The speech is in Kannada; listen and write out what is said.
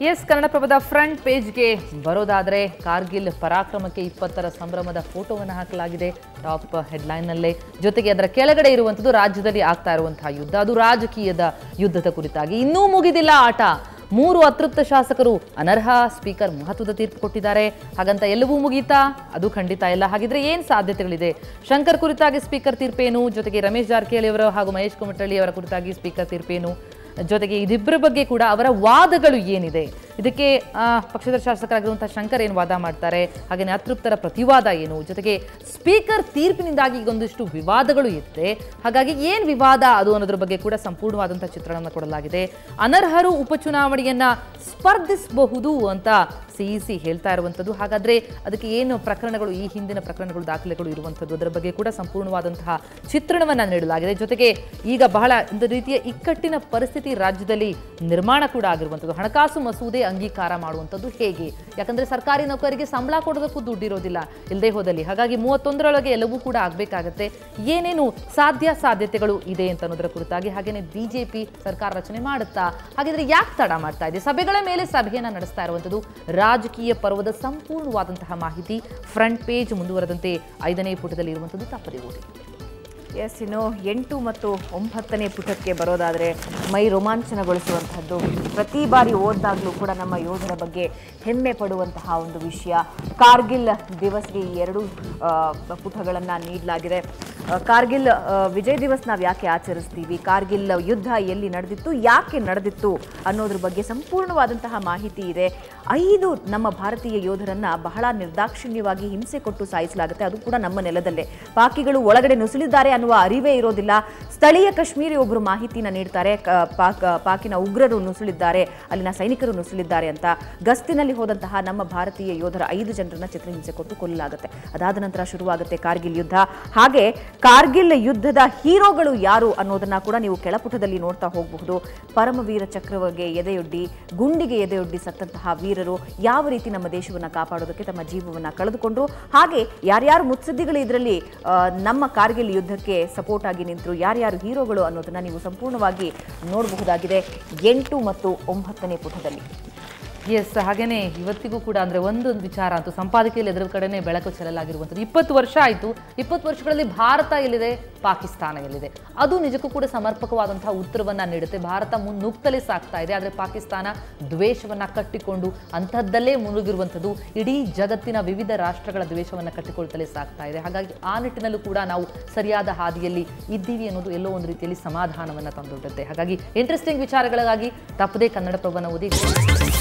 ಎಸ್ ಕನ್ನಡಪ್ರಭದ ಫ್ರಂಟ್ ಪೇಜ್ಗೆ ಬರೋದಾದ್ರೆ ಕಾರ್ಗಿಲ್ ಪರಾಕ್ರಮಕ್ಕೆ ಇಪ್ಪತ್ತರ ಸಂಭ್ರಮದ ಫೋಟೋವನ್ನು ಹಾಕಲಾಗಿದೆ ಟಾಪ್ ಹೆಡ್ಲೈನ್ನಲ್ಲೇ ಜೊತೆಗೆ ಅದರ ಕೆಳಗಡೆ ಇರುವಂಥದ್ದು ರಾಜ್ಯದಲ್ಲಿ ಆಗ್ತಾ ಇರುವಂತಹ ಯುದ್ಧ ಅದು ರಾಜಕೀಯದ ಯುದ್ಧದ ಕುರಿತಾಗಿ ಇನ್ನೂ ಮುಗಿದಿಲ್ಲ ಆಟ ಮೂರು ಅತೃಪ್ತ ಶಾಸಕರು ಅನರ್ಹ ಸ್ಪೀಕರ್ ಮಹತ್ವದ ತೀರ್ಪು ಕೊಟ್ಟಿದ್ದಾರೆ ಹಾಗಂತ ಎಲ್ಲವೂ ಮುಗೀತಾ ಅದು ಖಂಡಿತ ಇಲ್ಲ ಹಾಗಿದ್ರೆ ಏನ್ ಸಾಧ್ಯತೆಗಳಿದೆ ಶಂಕರ್ ಕುರಿತಾಗಿ ಸ್ಪೀಕರ್ ತೀರ್ಪೇನು ಜೊತೆಗೆ ರಮೇಶ್ ಜಾರಕಿಹೊಳಿ ಅವರು ಹಾಗೂ ಮಹೇಶ್ ಕುಮಟಳ್ಳಿ ಅವರ ಕುರಿತಾಗಿ ಸ್ಪೀಕರ್ ತೀರ್ಪೇನು ಜೊತೆಗೆ ಇದಿಬ್ಬರ ಬಗ್ಗೆ ಕೂಡ ಅವರ ವಾದಗಳು ಏನಿದೆ ಇದಕ್ಕೆ ಆ, ಪಕ್ಷದ ಶಾಸಕರಾಗಿರುವಂತಹ ಶಂಕರ್ ಏನು ವಾದ ಮಾಡ್ತಾರೆ ಹಾಗೆಯೇ ಅತೃಪ್ತರ ಪ್ರತಿವಾದ ಏನು ಜೊತೆಗೆ ಸ್ಪೀಕರ್ ತೀರ್ಪಿನಿಂದಾಗಿ ಈಗೊಂದಿಷ್ಟು ವಿವಾದಗಳು ಇರುತ್ತೆ ಹಾಗಾಗಿ ಏನು ವಿವಾದ ಅದು ಅನ್ನೋದ್ರ ಬಗ್ಗೆ ಕೂಡ ಸಂಪೂರ್ಣವಾದಂತಹ ಚಿತ್ರಣವನ್ನು ಕೊಡಲಾಗಿದೆ ಅನರ್ಹರು ಉಪಚುನಾವಣೆಯನ್ನ ಸ್ಪರ್ಧಿಸಬಹುದು ಅಂತ ಸಿಇಸಿ ಹೇಳ್ತಾ ಇರುವಂಥದ್ದು ಹಾಗಾದ್ರೆ ಅದಕ್ಕೆ ಏನು ಪ್ರಕರಣಗಳು ಈ ಹಿಂದಿನ ಪ್ರಕರಣಗಳು ದಾಖಲೆಗಳು ಇರುವಂಥದ್ದು ಅದರ ಬಗ್ಗೆ ಕೂಡ ಸಂಪೂರ್ಣವಾದಂತಹ ಚಿತ್ರಣವನ್ನ ನೀಡಲಾಗಿದೆ ಜೊತೆಗೆ ಈಗ ಬಹಳ ಒಂದು ರೀತಿಯ ಇಕ್ಕಟ್ಟಿನ ಪರಿಸ್ಥಿತಿ ರಾಜ್ಯದಲ್ಲಿ ನಿರ್ಮಾಣ ಕೂಡ ಆಗಿರುವಂಥದ್ದು ಹಣಕಾಸು ಮಸೂದೆ ಅಂಗೀಕಾರ ಮಾಡುವಂಥದ್ದು ಹೇಗೆ ಯಾಕಂದ್ರೆ ಸರ್ಕಾರಿ ನೌಕರರಿಗೆ ಸಂಬಳ ಕೊಡೋದಕ್ಕೂ ದುಡ್ಡಿರೋದಿಲ್ಲ ಇಲ್ಲದೆ ಹೋದಲ್ಲಿ ಹಾಗಾಗಿ ಮೂವತ್ತೊಂದರೊಳಗೆ ಎಲ್ಲವೂ ಕೂಡ ಆಗಬೇಕಾಗತ್ತೆ ಏನೇನು ಸಾಧ್ಯ ಸಾಧ್ಯತೆಗಳು ಇದೆ ಅಂತ ಅನ್ನೋದರ ಕುರಿತಾಗಿ ಹಾಗೇನೆ ಬಿಜೆಪಿ ಸರ್ಕಾರ ರಚನೆ ಮಾಡುತ್ತಾ ಹಾಗಿದ್ರೆ ಯಾಕೆ ತಡ ಮಾಡ್ತಾ ಇದೆ ಸಭೆಗಳ ಮೇಲೆ ಸಭೆಯನ್ನ ನಡೆಸ್ತಾ ಇರುವಂಥದ್ದು ರಾಜಕೀಯ ಪರ್ವದ ಸಂಪೂರ್ಣವಾದಂತಹ ಮಾಹಿತಿ ಫ್ರಂಟ್ ಪೇಜ್ ಮುಂದುವರೆದಂತೆ ಐದನೇ ಪುಟದಲ್ಲಿ ಇರುವಂಥದ್ದು ತಪ್ಪದೆ ಓದಿ ಎಸ್ ಇನ್ನು ಎಂಟು ಮತ್ತು ಒಂಬತ್ತನೇ ಪುಟಕ್ಕೆ ಬರೋದಾದರೆ ಮೈ ರೋಮಾಂಚನಗೊಳಿಸುವಂತಹದ್ದು ಪ್ರತಿ ಬಾರಿ ಓದಿದಾಗಲೂ ಕೂಡ ನಮ್ಮ ಯೋಧರ ಬಗ್ಗೆ ಹೆಮ್ಮೆ ಪಡುವಂತಹ ಒಂದು ವಿಷಯ ಕಾರ್ಗಿಲ್ ದಿವಸ್ಗೆ ಈ ಎರಡು ಪುಟಗಳನ್ನು ನೀಡಲಾಗಿದೆ ಆ, ಕಾರ್ಗಿಲ್ ಆ, ವಿಜಯ್ ದಿವಸ್ ನಾವು ಯಾಕೆ ಆಚರಿಸ್ತೀವಿ ಕಾರ್ಗಿಲ್ ಯುದ್ಧ ಎಲ್ಲಿ ನಡೆದಿತ್ತು ಯಾಕೆ ನಡೆದಿತ್ತು ಅನ್ನೋದ್ರ ಬಗ್ಗೆ ಸಂಪೂರ್ಣವಾದಂತಹ ಮಾಹಿತಿ ಇದೆ ಐದು ನಮ್ಮ ಭಾರತೀಯ ಯೋಧರನ್ನ ಬಹಳ ನಿರ್ದಾಕ್ಷಿಣ್ಯವಾಗಿ ಹಿಂಸೆ ಕೊಟ್ಟು ಸಾಯಿಸಲಾಗುತ್ತೆ ಅದು ಕೂಡ ನಮ್ಮ ನೆಲದಲ್ಲೇ ಪಾಕಿಗಳು ಒಳಗಡೆ ನುಸುಳಿದ್ದಾರೆ ಅನ್ನುವ ಅರಿವೇ ಇರೋದಿಲ್ಲ ಸ್ಥಳೀಯ ಕಾಶ್ಮೀರಿ ಒಬ್ಬರು ಮಾಹಿತಿನ ನೀಡ್ತಾರೆ ಕ- ಪಾಕ್ ಪಾಕಿನ ಉಗ್ರರು ನುಸುಳಿದ್ದಾರೆ ಅಲ್ಲಿನ ಸೈನಿಕರು ನುಸುಳಿದ್ದಾರೆ ಅಂತ ಗಸ್ತಿನಲ್ಲಿ ಹೋದಂತಹ ನಮ್ಮ ಭಾರತೀಯ ಯೋಧರ ಐದು ಜನರನ್ನ ಚಿತ್ರಹಿಂಸೆ ಕೊಟ್ಟು ಕೊಲ್ಲಲಾಗುತ್ತೆ ಅದಾದ ನಂತರ ಶುರುವಾಗುತ್ತೆ ಕಾರ್ಗಿಲ್ ಯುದ್ಧ ಹಾಗೆ ಕಾರ್ಗಿಲ್ ಯುದ್ಧದ ಹೀರೋಗಳು ಯಾರು ಅನ್ನೋದನ್ನ ಕೂಡ ನೀವು ಕೆಳಪುಟದಲ್ಲಿ ನೋಡ್ತಾ ಹೋಗಬಹುದು ಪರಮವೀರ ಚಕ್ರವಗೆ ಎದೆಯೊಡ್ಡಿ ಗುಂಡಿಗೆ ಎದೆಯೊಡ್ಡಿ ಸತ್ತಂತಹ ವೀರರು ಯಾವ ರೀತಿ ನಮ್ಮ ದೇಶವನ್ನ ಕಾಪಾಡೋದಕ್ಕೆ ತಮ್ಮ ಜೀವವನ್ನ ಕಳೆದುಕೊಂಡ್ರು ಹಾಗೆ ಯಾರ್ಯಾರು ಮುತ್ಸದ್ದಿಗಳು ಇದರಲ್ಲಿ ಆ, ನಮ್ಮ ಕಾರ್ಗಿಲ್ ಯುದ್ಧಕ್ಕೆ ಸಪೋರ್ಟ್ ಆಗಿ ನಿಂತರು ಯಾರ್ಯಾರು ಹೀರೋಗಳು ಅನ್ನೋದನ್ನ ನೀವು ಸಂಪೂರ್ಣವಾಗಿ ನೋಡಬಹುದಾಗಿದೆ ಎಂಟು ಮತ್ತು ಒಂಬತ್ತನೇ ಪುಟದಲ್ಲಿ ಎಸ್ ಹಾಗೇನೆ ಇವತ್ತಿಗೂ ಕೂಡ ಅಂದ್ರೆ ಒಂದು ವಿಚಾರ ಅಂತೂ ಸಂಪಾದಕೀಯಲ್ಲಿ ಎದುರ ಕಡೆನೆ ಬೆಳಕು ಚೆಲ್ಲಲಾಗಿರುವಂಥದ್ದು ಇಪ್ಪತ್ತು ವರ್ಷ ಆಯಿತು ಇಪ್ಪತ್ತು ವರ್ಷಗಳಲ್ಲಿ ಭಾರತ ಎಲ್ಲಿದೆ ಪಾಕಿಸ್ತಾನ ಎಲ್ಲಿದೆ ಅದು ನಿಜಕ್ಕೂ ಕೂಡ ಸಮರ್ಪಕವಾದಂತಹ ಉತ್ತರವನ್ನ ನೀಡುತ್ತೆ ಭಾರತ ಮುನ್ನುಗ್ತಲೇ ಸಾಕ್ತಾ ಇದೆ ಆದರೆ ಪಾಕಿಸ್ತಾನ ದ್ವೇಷವನ್ನ ಕಟ್ಟಿಕೊಂಡು ಅಂಥದ್ದಲ್ಲೇ ಮುಳುಗಿರುವಂಥದ್ದು ಇಡೀ ಜಗತ್ತಿನ ವಿವಿಧ ರಾಷ್ಟ್ರಗಳ ದ್ವೇಷವನ್ನ ಕಟ್ಟಿಕೊಳ್ತಲೇ ಸಾಕ್ತಾ ಇದೆ ಹಾಗಾಗಿ ಆ ನಿಟ್ಟಿನಲ್ಲೂ ಕೂಡ ನಾವು ಸರಿಯಾದ ಹಾದಿಯಲ್ಲಿ ಇದ್ದೀವಿ ಅನ್ನೋದು ಎಲ್ಲೋ ಒಂದು ರೀತಿಯಲ್ಲಿ ಸಮಾಧಾನವನ್ನ ತಂದೊಡ್ಡುತ್ತೆ ಹಾಗಾಗಿ ಇಂಟ್ರೆಸ್ಟಿಂಗ್ ವಿಚಾರಗಳಿಗಾಗಿ ತಪ್ಪದೇ ಕನ್ನಡ ಪ್ರಭನ ಓದಿ